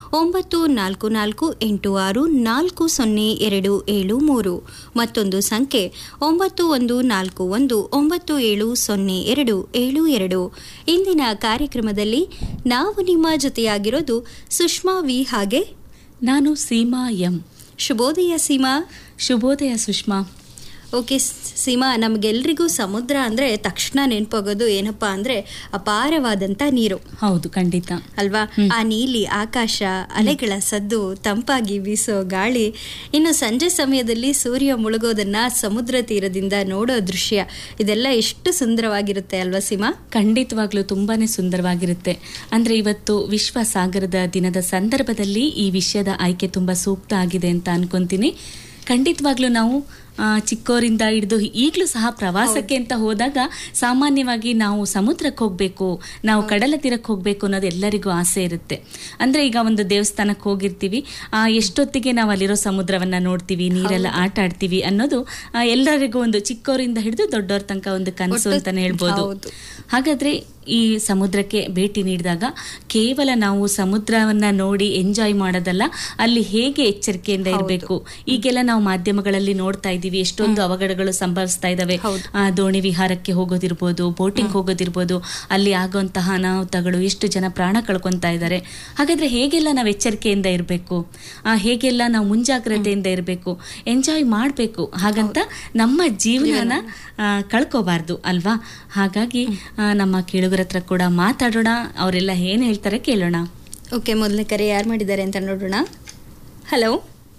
ಒಂಬತ್ತು ನಾಲ್ಕು ನಾಲ್ಕು ಎಂಟು ಆರು ನಾಲ್ಕು ಸೊನ್ನೆ ಎರಡು ಏಳು ಮೂರು ಮತ್ತೊಂದು ಸಂಖ್ಯೆ ಒಂಬತ್ತು ಒಂದು ನಾಲ್ಕು ಒಂದು ಒಂಬತ್ತು ಏಳು ಸೊನ್ನೆ ಎರಡು ಏಳು ಎರಡು ಇಂದಿನ ಕಾರ್ಯಕ್ರಮದಲ್ಲಿ ನಾವು ನಿಮ್ಮ ಜೊತೆಯಾಗಿರೋದು ಸುಷ್ಮಾ ವಿ ಹಾಗೆ ನಾನು ಸೀಮಾ ಎಂ ಶುಭೋದಯ ಸೀಮಾ ಶುಭೋದಯ ಸುಷ್ಮಾ ಓಕೆ ಸ್- ಸೀಮಾ ನಮಗೆಲ್ರಿಗೂ ಸಮುದ್ರ ಅಂದರೆ ತಕ್ಷಣ ನೆನಪಾಗೋದು ಏನಪ್ಪ ಅಂದರೆ ಅಪಾರವಾದಂಥ ನೀರು ಹೌದು ಖಂಡಿತ ಅಲ್ವಾ ಆ ನೀಲಿ ಆಕಾಶ ಅಲೆಗಳ ಸದ್ದು ತಂಪಾಗಿ ಬೀಸೋ ಗಾಳಿ ಇನ್ನು ಸಂಜೆ ಸಮಯದಲ್ಲಿ ಸೂರ್ಯ ಮುಳುಗೋದನ್ನ ಸಮುದ್ರ ತೀರದಿಂದ ನೋಡೋ ದೃಶ್ಯ ಇದೆಲ್ಲ ಎಷ್ಟು ಸುಂದರವಾಗಿರುತ್ತೆ ಅಲ್ವಾ ಸೀಮಾ ಖಂಡಿತವಾಗ್ಲೂ ತುಂಬಾನೇ ಸುಂದರವಾಗಿರುತ್ತೆ ಅಂದ್ರೆ ಇವತ್ತು ವಿಶ್ವ ಸಾಗರದ ದಿನದ ಸಂದರ್ಭದಲ್ಲಿ ಈ ವಿಷಯದ ಆಯ್ಕೆ ತುಂಬಾ ಸೂಕ್ತ ಆಗಿದೆ ಅಂತ ಅನ್ಕೊಂತೀನಿ ಖಂಡಿತವಾಗ್ಲೂ ನಾವು ಆ, ಚಿಕ್ಕೋರಿಂದ ಹಿಡಿದು ಈಗಲೂ ಸಹ ಪ್ರವಾಸಕ್ಕೆ ಅಂತ ಹೋದಾಗ ಸಾಮಾನ್ಯವಾಗಿ ನಾವು ಸಮುದ್ರಕ್ಕೆ ಹೋಗ್ಬೇಕು ನಾವು ಕಡಲ ತೀರಕ್ಕೆ ಹೋಗ್ಬೇಕು ಅನ್ನೋದು ಎಲ್ಲರಿಗೂ ಆಸೆ ಇರುತ್ತೆ ಅಂದ್ರೆ ಈಗ ಒಂದು ದೇವಸ್ಥಾನಕ್ಕೆ ಹೋಗಿರ್ತೀವಿ ಆ, ಎಷ್ಟೊತ್ತಿಗೆ ನಾವು ಅಲ್ಲಿರೋ ಸಮುದ್ರವನ್ನ ನೋಡ್ತೀವಿ ನೀರೆಲ್ಲ ಆಟ ಆಡ್ತೀವಿ ಅನ್ನೋದು ಆ, ಎಲ್ಲರಿಗೂ ಒಂದು ಚಿಕ್ಕವರಿಂದ ಹಿಡಿದು ದೊಡ್ಡವ್ರ ತನಕ ಒಂದು ಕನಸು ಒಟ್ಟು- ಅಂತಾನೆ ಹೇಳ್ಬೋದು ಹೌದು. ಹಾಗಾದ್ರೆ ಈ ಸಮುದ್ರಕ್ಕೆ ಭೇಟಿ ನೀಡಿದಾಗ ಕೇವಲ ನಾವು ಸಮುದ್ರವನ್ನ ನೋಡಿ ಎಂಜಾಯ್ ಮಾಡೋದಲ್ಲ ಅಲ್ಲಿ ಹೇಗೆ ಎಚ್ಚರಿಕೆಯಿಂದ ಇರಬೇಕು ಈಗೆಲ್ಲ ನಾವು ಮಾಧ್ಯಮಗಳಲ್ಲಿ ನೋಡ್ತಾ ಇದ್ದೀವಿ ಎಷ್ಟೊಂದು ಅವಘಡಗಳು ಸಂಭವಿಸ್ತಾ ಇದಾವೆ ಹೌದು. ಆ, ದೋಣಿ ವಿಹಾರಕ್ಕೆ ಹೋಗೋದಿರ್ಬೋದು ಬೋಟಿಂಗ್ ಹೋಗೋದಿರ್ಬೋದು ಅಲ್ಲಿ ಆಗುವಂತಹ ಅನಾಹುತಗಳು ಎಷ್ಟು ಜನ ಪ್ರಾಣ ಕಳ್ಕೊತಾ ಇದ್ದಾರೆ ಹಾಗಾದ್ರೆ ಹೇಗೆಲ್ಲ ನಾವು ಎಚ್ಚರಿಕೆಯಿಂದ ಇರಬೇಕು ಹೇಗೆಲ್ಲ ನಾವು ಮುಂಜಾಗ್ರತೆಯಿಂದ ಇರಬೇಕು ಎಂಜಾಯ್ ಮಾಡಬೇಕು ಹಾಗಂತ ನಮ್ಮ ಜೀವನನ ಆ, ಕಳ್ಕೋಬಾರ್ದು ಅಲ್ವಾ ಹಾಗಾಗಿ ಆ, ನಮ್ಮ ಕೇಳುಗರ ಹತ್ರ ಕೂಡ ಮಾತಾಡೋಣ ಅವರೆಲ್ಲ ಏನ್ ಹೇಳ್ತಾರೆ ಕೇಳೋಣ ಓಕೆ ಮೊದಲನೇ ಕರೆ ಯಾರು ಮಾಡಿದ್ದಾರೆ ಅಂತ ನೋಡೋಣ ಹಲೋ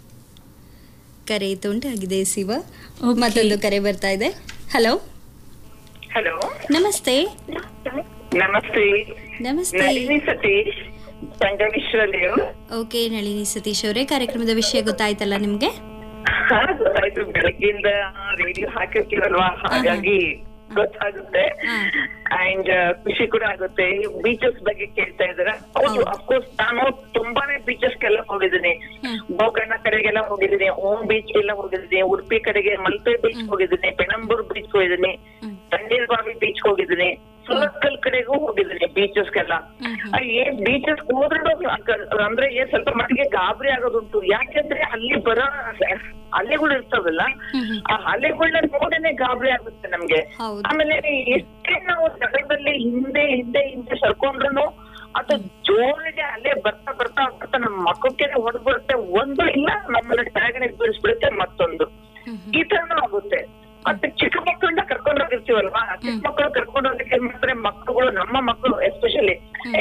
ಕರೆ ತುಂಟಾಗಿದೆ ಶಿವ Okay. ಮತ್ತೊಂದು ಕರೆ ಬರ್ತಾ ಇದೆ ಹಲೋ ಹಲೋ ನಮಸ್ತೆ ನಮಸ್ತೆ ನಮಸ್ತೆ ನಳಿನಿ ಸತೀಶ್ ಸಂಗಮೇಶ್ವರದೇವ್ ಓಕೆ ನಳಿನಿ ಸತೀಶ್ ಅವರೇ ಕಾರ್ಯಕ್ರಮದ ವಿಷಯ ಗೊತ್ತಾಯ್ತಲ್ಲ ನಿಮ್ಗೆ ಹಾ ಗೊತ್ತಾಯ್ತು ಬೆಳಗ್ಗೆಯಿಂದ ರೇಡಿಯೋ ಹಾಕಿರ್ತೀವಲ್ವಾ ಹಾಗಾಗಿ ಗೊತ್ತಾಗುತ್ತೆ ಹಾ. ಅಂಡ್ ಖುಷಿ ಕೂಡ ಆಗುತ್ತೆ ಬೀಚಸ್ ಬಗ್ಗೆ ಕೇಳ್ತಾ ಇದಾರೆ ಹೌದು ಹೌದು. ಅಫ್ಕೋರ್ಸ್ ನಾನು ತುಂಬಾನೇ ಬೀಚಸ್ಗೆಲ್ಲ ಹೋಗಿದ್ದೀನಿ ಹ್ಮ್. ಗೋಕರ್ಣ ಕಡೆಗೆಲ್ಲ ಹೋಗಿದ್ದೀನಿ ಓಂ ಬೀಚ್ ಎಲ್ಲ ಹೋಗಿದ್ದೀನಿ ಉಡುಪಿ ಕಡೆಗೆ ಮಲ್ಪೆ ಬೀಚ್ ಹೋಗಿದ್ದೀನಿ ಪೆಣಂಬೂರ್ ಬೀಚ್ ಹೋಗಿದ್ದೀನಿ ಹ್ಮ್. ತಂಡೇಲ್ಬಾವಿ ಬೀಚ್ ಹೋಗಿದ್ದೀನಿ ಸುರತ್ಕಲ್ ಕಡೆಗೂ ಹೋಗಿದ್ದೀನಿ ಬೀಚಸ್ಗೆಲ್ಲ ಆ, ಏನ್ ಬೀಚಸ್ ಹೋದ್ರೂ ಅಂದ್ರೆ ಏನ್ ಸ್ವಲ್ಪ ಮಟ್ಟಿಗೆ ಗಾಬರಿ ಆಗೋದುಂಟು ಯಾಕೆಂದ್ರೆ ಅಲ್ಲಿ ಬರೋ ಅಲೆಗಳು ಇರ್ತಾವಲ್ಲ ಆ ಅಲೆಗಳನ್ನ ನೋಡೇನೆ ಗಾಬರಿ ಆಗುತ್ತೆ ನಮ್ಗೆ ಹೌದು. ಆಮೇಲೆ ಎಷ್ಟೇ ನಾವು ಜಗದಲ್ಲಿ ಹಿಂದೆ ಹಿಂದೆ ಹಿಂದೆ ಸರ್ಕೊಂಡ್ರು ಅದು ಜೋರಿಗೆ ಅಲೆ ಬರ್ತಾ ಬರ್ತಾ ಬರ್ತಾ ನಮ್ಮ ಮಕ್ಕಕ್ಕೆ ಹೊಡೆದ್ಬಿಡುತ್ತೆ ಒಂದು ಇಲ್ಲ ನಮ್ಮನ್ನ ಕೆಳಗಡೆ ಬೀಳಿಸ್ಬಿಡುತ್ತೆ ಮತ್ತೊಂದು ಈ ತರನೂ ಆಗುತ್ತೆ ಮತ್ತೆ ಚಿಕ್ಕ ಮಕ್ಕಳನ್ನ ಕರ್ಕೊಂಡು ಹೋಗಿರ್ತೀವಲ್ವಾ ಚಿಕ್ಕ ಮಕ್ಕಳು ಕರ್ಕೊಂಡು ಹೋಗಕ್ಕೆ ಏನ್ ಮಾಡ್ತಾರೆ ಮಕ್ಕಳುಗಳು ನಮ್ಮ ಮಕ್ಕಳು ಎಸ್ಪೆಷಲಿ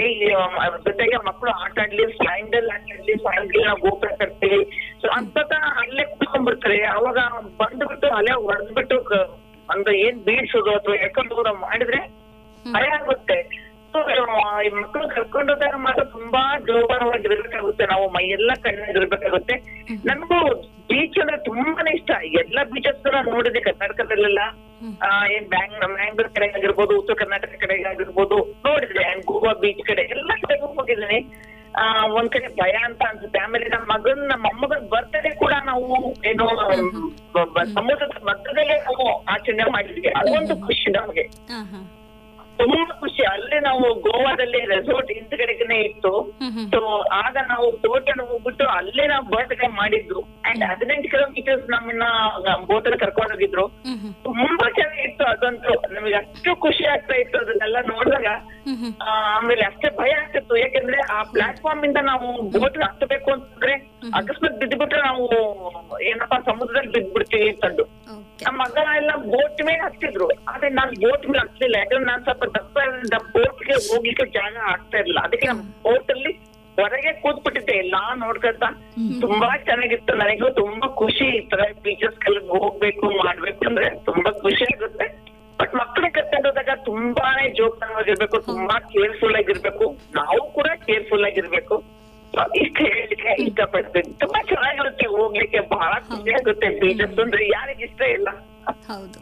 ಜೊತೆಗೆ ಮಕ್ಕಳು ಆಟ ಆಡ್ಲಿ ಸ್ಯಾಂಡಲ್ ಆಟ ಆಡ್ಲಿ ಸ್ಯಾಂಡಲ್ ನಾವು ಗೋಪುರ ಕಟ್ತೀವಿ ಸೊ ಅಂತ ಅಲ್ಲೇ ಕುತ್ಕೊಂಡ್ಬಿಡ್ತಾರೆ ಅವಾಗ ಬಂದ್ಬಿಟ್ಟು ಅಲ್ಲೇ ಹೊಡೆದ್ಬಿಟ್ಟು ಒಂದು ಏನ್ ಬೀಳ್ಸೋದು ಅಥವಾ ಎಳ್ಕೊಂಡು ಮಾಡಿದ್ರೆ ಭಯ ಆಗುತ್ತೆ ಸೊ ಈ ಮಕ್ಕಳು ಕರ್ಕೊಂಡು ಹೋದಾಗ ಮಾತ್ರ ತುಂಬಾ ಜೋಪಾನವಾಗಿರ್ಬೇಕಾಗುತ್ತೆ ನಾವು ಮೈಯೆಲ್ಲ ಕಣ್ಣಾಗಿರ್ಬೇಕಾಗುತ್ತೆ ನನಗೂ ಬೀಚ್ ಅಂದ್ರೆ ತುಂಬಾನೇ ಇಷ್ಟ ಎಲ್ಲಾ ಬೀಚಸ್ ನೋಡಿದೆ ಕರ್ನಾಟಕದಲ್ಲೆಲ್ಲ ಆ, ಏನ್ ಬ್ಯಾಂಗ್ ಮ್ಯಾಂಗ್ಳೂರ್ ಕಡೆ ಆಗಿರ್ಬೋದು ಉತ್ತರ ಕರ್ನಾಟಕ ಕಡೆಗೆ ಆಗಿರ್ಬೋದು ನೋಡಿದ್ರೆ and ಗೋವಾ ಬೀಚ್ ಕಡೆ ಎಲ್ಲಾ ಕಡೆಗೂ ಹೋಗಿದ್ದೀನಿ ಆ ಒಂದ್ ಕಡೆ ಭಯ ಅಂತ ಅನ್ಸುತ್ತೆ ಆಮೇಲೆ ನಮ್ಮ ಮಗನ್ ನಮ್ಮ ಮೊಮ್ಮಗನ್ ಬರ್ತಡೇ ಕೂಡ ನಾವು ಏನು ಬ- ಬ- ಸಮುದ್ರದ ಮಧ್ಯದಲ್ಲೇ ನಾವು ಆಚರಣೆ ಮಾಡಿದ್ವಿ ಅದೊಂದು ಖುಷಿ ನಮಗೆ ಹಾ ಹಾ ತುಂಬಾ ಖುಷಿ ಅಲ್ಲೇ ನಾವು ಗೋವಾದಲ್ಲಿ ರೆಸಾರ್ಟ್ ಹಿಂದ್ಗಡೆಗೆನೆ ಇತ್ತು ಹ್ಮ್ ಹ್ಮ್. ಸೊ ಆಗ ನಾವು ಬೋಟ್ ಅನ್ನು ಹೋಗ್ಬಿಟ್ಟು ಅಲ್ಲೇ ನಾವು ಬರ್ತ್ಡೇ ಮಾಡಿದ್ದು ಅಂಡ್ ಹದಿನೆಂಟು ಕಿಲೋಮೀಟರ್ಸ್ ನಮ್ಮನ್ನ ಬೋಟ್ ಅಲ್ಲಿ ಕರ್ಕೊಂಡು ಹೋಗಿದ್ರು ಹ್ಮ್ ಹ್ಮ್ ತುಂಬಾ ಚೆನ್ನಾಗಿತ್ತು ಅದಂತೂ ನಮಗೆ ಅಷ್ಟು ಖುಷಿ ಆಗ್ತಾ ಇತ್ತು ಅದನ್ನೆಲ್ಲ ನೋಡಿದಾಗ ಹ್ಮ್ ಹ್ಮ್ ಆ, ಆಮೇಲೆ ಅಷ್ಟೇ ಭಯ ಆಗ್ತಿತ್ತು ಯಾಕಂದ್ರೆ ಆ ಪ್ಲಾಟ್ಫಾರ್ಮ್ ಇಂದ ನಾವು ಬೋಟ್ ಹತ್ತಬೇಕು ಅಂತಂದ್ರೆ ಅಕಸ್ಮಾತ್ ಬಿದ್ದುಬಿಟ್ರೆ ನಾವು ಏನಪ್ಪಾ ಸಮುದ್ರದಲ್ಲಿ ಬಿದ್ದ್ಬಿಡ್ತೀವಿ ಅಂತಂದು ಓಕೆ ನಮ್ಮ ಮಗ ಎಲ್ಲ ಬೋಟ್ ಮೇಲೆ ಹತ್ತಿದ್ರು ಆದ್ರೆ ನಾನ್ ಬೋಟ್ ಮೇಲೆ ಹತ್ತಲಿಲ್ಲ ಯಾಕಂದ್ರೆ ನಾನ್ ಸ್ವಲ್ಪ ದಪ್ಪ ಬೋಟ್ ಗೆ ಹೋಗ್ಲಿಕ್ಕೆ ಜಾಗ ಆಗ್ತಾ ಇರ್ಲಿಲ್ಲ ಅದಕ್ಕೆ ನಾನು ಬೋಟ್ ಅಲ್ಲಿ ಹೊರಗೆ ಕೂತ್ಬಿಟ್ಟಿದ್ದೆ ಎಲ್ಲಾ ನೋಡ್ಕೊಂತ ತುಂಬಾ ಚೆನ್ನಾಗಿತ್ತು ನನಗೂ ತುಂಬಾ ಖುಷಿ ಈ ತರ ಬೀಚಸ್ ಹೋಗ್ಬೇಕು ಮಾಡ್ಬೇಕು ಅಂದ್ರೆ ತುಂಬಾ ಖುಷಿ ಆಗುತ್ತೆ ಬಟ್ ಮಕ್ಕಳಿಗೆ ಕರ್ಕೊಂಡು ಹೋದಾಗ ತುಂಬಾನೇ ಜೋಪಾನವಾಗಿರ್ಬೇಕು ತುಂಬಾ ಕೇರ್ಫುಲ್ ಆಗಿರ್ಬೇಕು ನಾವು ಕೂಡ ಕೇರ್ಫುಲ್ ಆಗಿರ್ಬೇಕು ಇಷ್ಟ ಹೇಳಿಕ್ಕೆ ಇಷ್ಟಪಡ್ತೀನಿ ತುಂಬಾ ಚೆನ್ನಾಗಿರುತ್ತೆ ಹೋಗ್ಲಿಕ್ಕೆ ಬಹಳ ಖುಷಿ ಆಗುತ್ತೆ ಬೀಚಸ್ ಅಂದ್ರೆ ಯಾರಿಗೆ ಇಷ್ಟ ಇಲ್ಲ ಹೌದು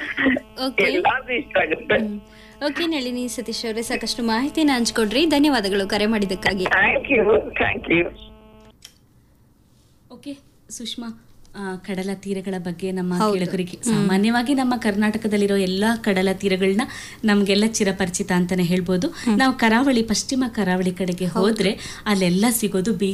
ಓಕೆ ಎಲ್ಲಾರ್ಗೂ ಇಷ್ಟ ಆಗುತ್ತೆ ಓಕೆ ನಳಿನಿ ಸತೀಶ್ ಅವರೇ ಸಾಕಷ್ಟು ಮಾಹಿತಿನ ಹಂಚ್ಕೊಡ್ರಿ ಧನ್ಯವಾದಗಳು ಕರೆ ಮಾಡಿದ್ದಕ್ಕಾಗಿ thank you thank you okay Sushma ಆ, ಕಡಲ ತೀರಗಳ ಬಗ್ಗೆ ನಮ್ಮ ಹೌದು. ಕೇಳುಗರಿಗೆ ಸಾಮಾನ್ಯವಾಗಿ ನಮ್ಮ ಕರ್ನಾಟಕದಲ್ಲಿರೋ ಎಲ್ಲಾ ಕಡಲ ತೀರಗಳನ್ನ ನಮ್ಗೆಲ್ಲ ಚಿರಪರಿಚಿತ ಅಂತಾನೆ ಹೇಳ್ಬೋದು ನಾವು ಕರಾವಳಿ ಪಶ್ಚಿಮ ಕರಾವಳಿ ಕಡೆಗೆ ಹೋದ್ರೆ ಅಲ್ಲೆಲ್ಲ ಸಿಗೋದು ಬೀಚ್